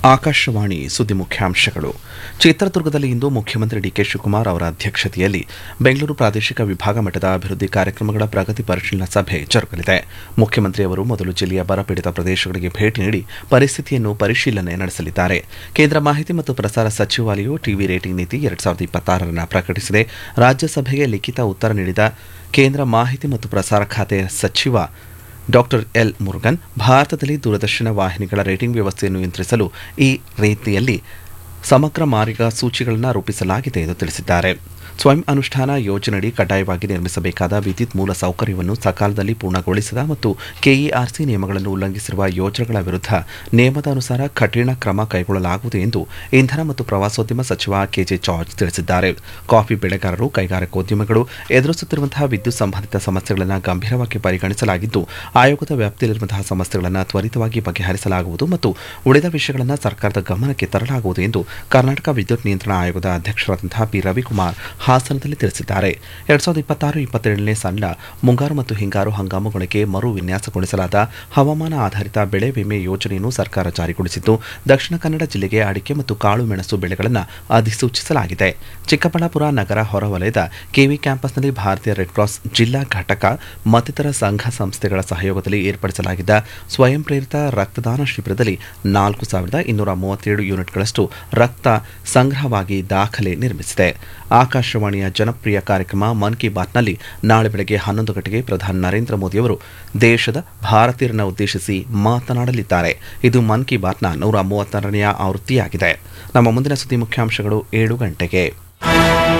ಆಕಾಶವಾಣಿ ಸುದ್ದಿ ಮುಖ್ಯಾಂಶಗಳು ಚಿತ್ರದುರ್ಗದಲ್ಲಿ ಇಂದು ಮುಖ್ಯಮಂತ್ರಿ ಡಿಕೆ ಶಿವಕುಮಾರ್ ಅವರ ಅಧ್ಯಕ್ಷತೆಯಲ್ಲಿ ಬೆಂಗಳೂರು ಪ್ರಾದೇಶಿಕ ವಿಭಾಗ ಮಟ್ಟದ ಅಭಿವೃದ್ಧಿ ಕಾರ್ಯಕ್ರಮಗಳ ಪ್ರಗತಿ ಪರಿಶೀಲನಾ ಸಭೆ ಜರುಗಲಿದೆ ಮುಖ್ಯಮಂತ್ರಿ ಅವರು ಮೊದಲು ಜಿಲ್ಲೆಯ ಬರಪೀಡಿತ ಪ್ರದೇಶಗಳಿಗೆ ಭೇಟಿ ನೀಡಿ ಪರಿಸ್ಥಿತಿಯನ್ನು ಪರಿಶೀಲನೆ ನಡೆಸಲಿದ್ದಾರೆ ಕೇಂದ್ರ ಮಾಹಿತಿ ಮತ್ತು ಪ್ರಸಾರ ಸಚಿವಾಲಯವು ಟಿವಿ ರೇಟಿಂಗ್ ನೀತಿ ಎರಡ್ ಸಾವಿರದ ಇಪ್ಪತ್ತಾರರನ್ನು ಪ್ರಕಟಿಸಿದೆ ರಾಜ್ಯಸಭೆಗೆ ಲಿಖಿತ ಉತ್ತರ ನೀಡಿದ ಕೇಂದ್ರ ಮಾಹಿತಿ ಮತ್ತು ಪ್ರಸಾರ ಖಾತೆ ಸಚಿವ ಡಾಕ್ಟರ್ ಎಲ್ ಮುರುಗನ್ ಭಾರತದಲ್ಲಿ ದೂರದರ್ಶನ ವಾಹಿನಿಗಳ ರೇಟಿಂಗ್ ವ್ಯವಸ್ಥೆಯನ್ನು ನಿಯಂತ್ರಿಸಲು ಈ ರೀತಿಯಲ್ಲಿ ಸಮಗ್ರ ಮಾರ್ಗಸೂಚಿಗಳನ್ನು ರೂಪಿಸಲಾಗಿದೆ ಎಂದು ತಿಳಿಸಿದ್ದಾರೆ ಸ್ವಯಂ ಅನುಷ್ಠಾನ ಯೋಜನೆಯಡಿ ಕಡ್ಡಾಯವಾಗಿ ನಿರ್ಮಿಸಬೇಕಾದ ವಿದ್ಯುತ್ ಮೂಲ ಸೌಕರ್ಯವನ್ನು ಸಕಾಲದಲ್ಲಿ ಪೂರ್ಣಗೊಳಿಸದ ಮತ್ತು ಕೆಇಆರ್ಸಿ ನಿಯಮಗಳನ್ನು ಉಲ್ಲಂಘಿಸಿರುವ ಯೋಜನೆಗಳ ವಿರುದ್ಧ ನಿಯಮದ ಅನುಸಾರ ಕಠಿಣ ಕ್ರಮ ಕೈಗೊಳ್ಳಲಾಗುವುದು ಎಂದು ಇಂಧನ ಮತ್ತು ಪ್ರವಾಸೋದ್ಯಮ ಸಚಿವ ಕೆಜೆ ಜಾರ್ಜ್ ತಿಳಿಸಿದ್ದಾರೆ ಕಾಫಿ ಬೆಳೆಗಾರರು ಕೈಗಾರಿಕೋದ್ಯಮಿಗಳು ಎದುರಿಸುತ್ತಿರುವಂತಹ ವಿದ್ಯುತ್ ಸಂಬಂಧಿತ ಸಮಸ್ಯೆಗಳನ್ನು ಗಂಭೀರವಾಗಿ ಪರಿಗಣಿಸಲಾಗಿದ್ದು ಆಯೋಗದ ವ್ಯಾಪ್ತಿಯಲ್ಲಿರುವಂತಹ ಸಮಸ್ಯೆಗಳನ್ನು ತ್ವರಿತವಾಗಿ ಬಗೆಹರಿಸಲಾಗುವುದು ಮತ್ತು ಉಳಿದ ವಿಷಯಗಳನ್ನು ಸರ್ಕಾರದ ಗಮನಕ್ಕೆ ತರಲಾಗುವುದು ಎಂದು ಕರ್ನಾಟಕ ವಿದ್ಯುತ್ ನಿಯಂತ್ರಣ ಆಯೋಗದ ಅಧ್ಯಕ್ಷರಾದಂತಹ ಪಿ ರವಿಕುಮಾರ್ ಹಾಸನದಲ್ಲಿ ತಿಳಿಸಿದ್ದಾರೆ ಎರಡ್ ಸಾವಿರದ ಇಪ್ಪತ್ತಾರು ಇಪ್ಪತ್ತೇಳನೇ ಸಣ್ಣ ಮುಂಗಾರು ಮತ್ತು ಹಿಂಗಾರು ಹಂಗಾಮುಗಳಿಗೆ ಮರು ವಿನ್ಯಾಸಗೊಳಿಸಲಾದ ಹವಾಮಾನ ಆಧಾರಿತ ಬೆಳೆ ವಿಮೆ ಯೋಜನೆಯನ್ನು ಸರ್ಕಾರ ಜಾರಿಗೊಳಿಸಿದ್ದು ದಕ್ಷಿಣ ಕನ್ನಡ ಜಿಲ್ಲೆಗೆ ಅಡಿಕೆ ಮತ್ತು ಕಾಳು ಮೆಣಸು ಬೆಳೆಗಳನ್ನು ಅಧಿಸೂಚಿಸಲಾಗಿದೆ ಚಿಕ್ಕಬಳ್ಳಾಪುರ ನಗರ ಹೊರವಲಯದ ಕೆವಿ ಕ್ಯಾಂಪಸ್ನಲ್ಲಿ ಭಾರತೀಯ ರೆಡ್ ಕ್ರಾಸ್ ಜಿಲ್ಲಾ ಘಟಕ ಮತ್ತಿತರ ಸಂಘ ಸಂಸ್ಥೆಗಳ ಸಹಯೋಗದಲ್ಲಿ ಏರ್ಪಡಿಸಲಾಗಿದ್ದ ಸ್ವಯಂ ಪ್ರೇರಿತ ರಕ್ತದಾನ ಶಿಬಿರದಲ್ಲಿ ನಾಲ್ಕು ಸಾವಿರದ ಇನ್ನೂರ ಮೂವತ್ತೇಳು ಯೂನಿಟ್ಗಳಷ್ಟು ರಕ್ತ ಸಂಗ್ರಹವಾಗಿ ದಾಖಲೆ ನಿರ್ಮಿಸಿದೆ ಆಕಾಶವಾಣಿಯ ಜನಪ್ರಿಯ ಕಾರ್ಯಕ್ರಮ ಮನ್ ಕಿ ಬಾತ್ನಲ್ಲಿ ನಾಳೆ ಬೆಳಗ್ಗೆ ಹನ್ನೊಂದು ಗಂಟೆಗೆ ಪ್ರಧಾನಿ ನರೇಂದ್ರ ಮೋದಿಯವರು ದೇಶದ ಭಾರತೀಯರನ್ನು ಉದ್ದೇಶಿಸಿ ಮಾತನಾಡಲಿದ್ದಾರೆ ಇದು ಮನ್ ಕಿ ಬಾತ್ನ ನೂರ ಮೂವತ್ತಾರನೆಯ ಆವೃತ್ತಿಯಾಗಿದೆ ನಮ್ಮ ಮುಂದಿನ ಸುದ್ದಿ ಮುಖ್ಯಾಂಶಗಳು ಏಳು ಗಂಟೆಗೆ